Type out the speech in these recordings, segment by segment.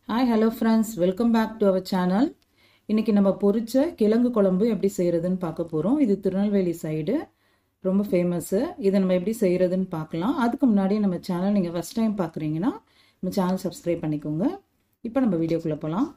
hi hello friends welcome back to our channel இன்னைக்கு நம்ம பொரிச்ச கிழங்கு குழம்பு எப்படி செய்கிறதுன்னு பார்க்க போகிறோம் இது திருநெல்வேலி சைடு ரொம்ப ஃபேமஸ்ஸு இதை நம்ம எப்படி செய்கிறதுன்னு பார்க்கலாம் அதுக்கு முன்னாடி நம்ம சேனல் நீங்கள் ஃபஸ்ட் டைம் பார்க்குறீங்கன்னா நம்ம சேனல் சப்ஸ்கிரைப் பண்ணிக்கோங்க இப்போ நம்ம வீடியோக்குள்ளே போகலாம்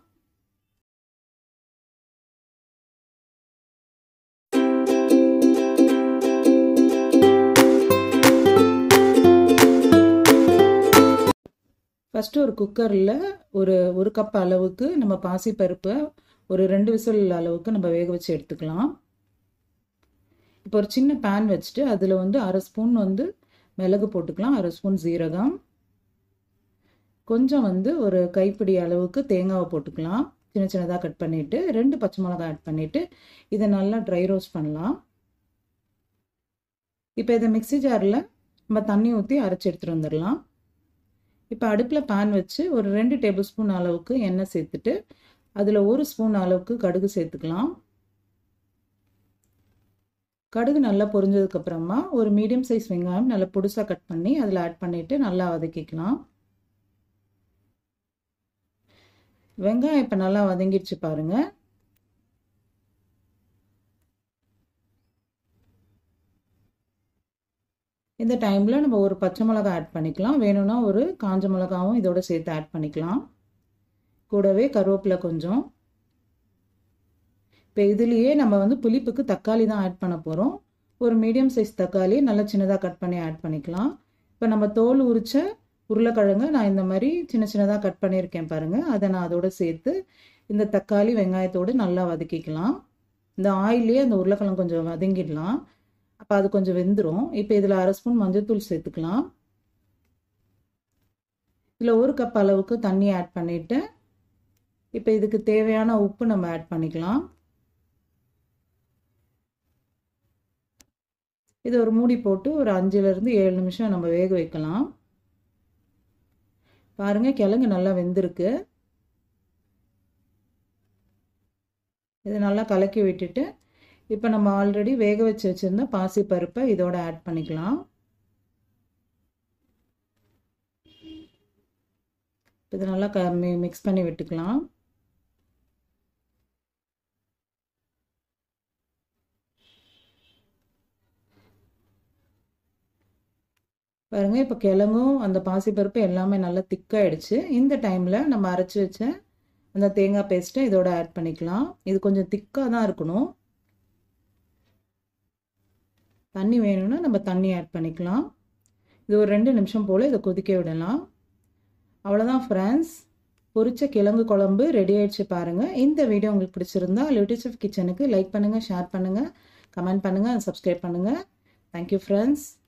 ஃபஸ்ட்டு ஒரு குக்கரில் ஒரு ஒரு கப் அளவுக்கு நம்ம பாசிப்பருப்பை ஒரு ரெண்டு விசில் அளவுக்கு நம்ம வேக வச்சு எடுத்துக்கலாம் இப்போ ஒரு சின்ன பேன் வச்சுட்டு அதில் வந்து அரை ஸ்பூன் வந்து மிளகு போட்டுக்கலாம் அரை ஸ்பூன் ஜீரகம் கொஞ்சம் வந்து ஒரு கைப்பிடி அளவுக்கு தேங்காவை போட்டுக்கலாம் சின்ன சின்னதாக கட் பண்ணிவிட்டு ரெண்டு பச்சை மிளகாய் ஆட் பண்ணிவிட்டு இதை நல்லா ட்ரை ரோஸ்ட் பண்ணலாம் இப்போ இதை மிக்சி ஜாரில் நம்ம தண்ணி ஊற்றி அரைச்சி எடுத்துகிட்டு வந்துடலாம் இப்போ அடுப்பில் பேன் வச்சு ஒரு ரெண்டு டேபிள் ஸ்பூன் அளவுக்கு எண்ணெய் சேர்த்துட்டு அதில் ஒரு ஸ்பூன் அளவுக்கு கடுகு சேர்த்துக்கலாம் கடுகு நல்லா பொரிஞ்சதுக்கப்புறமா ஒரு மீடியம் சைஸ் வெங்காயம் நல்லா பொடிசாக கட் பண்ணி அதில் ஆட் பண்ணிவிட்டு நல்லா வதக்கிக்கலாம் வெங்காயம் இப்போ நல்லா வதங்கிடுச்சு பாருங்கள் இந்த டைமில் நம்ம ஒரு பச்சை மிளகா ஆட் பண்ணிக்கலாம் வேணும்னா ஒரு காஞ்ச மிளகாவும் இதோட சேர்த்து ஆட் பண்ணிக்கலாம் கூடவே கருவேப்பிலை கொஞ்சம் இப்போ இதுலேயே நம்ம வந்து புளிப்புக்கு தக்காளி தான் ஆட் பண்ண போகிறோம் ஒரு மீடியம் சைஸ் தக்காளி நல்லா சின்னதாக கட் பண்ணி ஆட் பண்ணிக்கலாம் இப்போ நம்ம தோல் உரிச்ச உருளைக்கிழங்கு நான் இந்த மாதிரி சின்ன சின்னதாக கட் பண்ணியிருக்கேன் பாருங்கள் அதை நான் அதோட சேர்த்து இந்த தக்காளி வெங்காயத்தோடு நல்லா வதக்கிக்கலாம் இந்த ஆயிலே அந்த உருளைக்கிழங்கு கொஞ்சம் வதங்கிடலாம் அப்போ அது கொஞ்சம் வெந்துடும் இப்போ இதில் அரை ஸ்பூன் மஞ்சள்தூள் சேர்த்துக்கலாம் இதில் ஒரு கப் அளவுக்கு தண்ணி ஆட் பண்ணிவிட்டு இப்போ இதுக்கு தேவையான உப்பு நம்ம ஆட் பண்ணிக்கலாம் இது ஒரு மூடி போட்டு ஒரு அஞ்சுலேருந்து ஏழு நிமிஷம் நம்ம வேக வைக்கலாம் பாருங்கள் கிழங்கு நல்லா வெந்திருக்கு இதை நல்லா கலக்கி விட்டுட்டு இப்போ நம்ம ஆல்ரெடி வேக வச்சு வச்சுருந்த பாசி பருப்பை இதோட ஆட் பண்ணிக்கலாம் இது நல்லா க மிக்ஸ் பண்ணி விட்டுக்கலாம் பாருங்கள் இப்போ கிழங்கும் அந்த பாசிப்பருப்பு எல்லாமே நல்லா திக்காயிடுச்சு இந்த டைமில் நம்ம அரைச்சி வச்ச அந்த தேங்காய் பேஸ்ட்டை இதோட ஆட் பண்ணிக்கலாம் இது கொஞ்சம் திக்காக தான் இருக்கணும் தண்ணி வேணும்னா நம்ம தண்ணி ஆட் பண்ணிக்கலாம் இது ஒரு ரெண்டு நிமிஷம் போல் இதை கொதிக்க விடலாம் அவ்வளோதான் ஃப்ரெண்ட்ஸ் பொரிச்ச கிழங்கு குழம்பு ரெடி ஆயிடுச்சு பாருங்கள் இந்த வீடியோ உங்களுக்கு பிடிச்சிருந்தா லிட்டிஸ் ஆஃப் கிச்சனுக்கு லைக் பண்ணுங்கள் ஷேர் பண்ணுங்கள் கமெண்ட் பண்ணுங்கள் சப்ஸ்கிரைப் பண்ணுங்கள் தேங்க்யூ ஃப்ரெண்ட்ஸ்